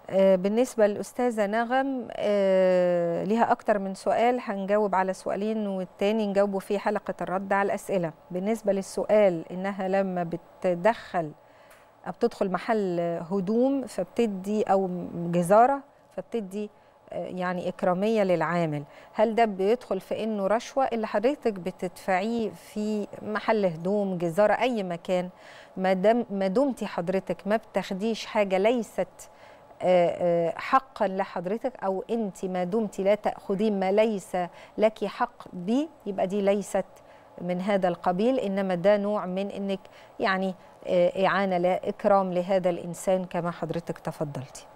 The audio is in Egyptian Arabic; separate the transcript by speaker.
Speaker 1: آه، بالنسبة للأستاذة نغم آه، ليها أكتر من سؤال هنجاوب على سؤالين والتاني نجاوبه في حلقة الرد على الأسئلة بالنسبة للسؤال إنها لما بتدخل أو بتدخل محل هدوم فبتدي أو جزارة فبتدي آه، يعني إكرامية للعامل هل ده بيدخل في إنه رشوة اللي حضرتك بتدفعيه في محل هدوم جزارة أي مكان ما دام ما دمتي حضرتك ما بتاخديش حاجة ليست آه، آه، حقا لحضرتك او انت ما دمت لا تاخذين ما ليس لك حق به يبقى دي ليست من هذا القبيل انما ده نوع من انك يعني آه، اعانه لا اكرام لهذا الانسان كما حضرتك تفضلتي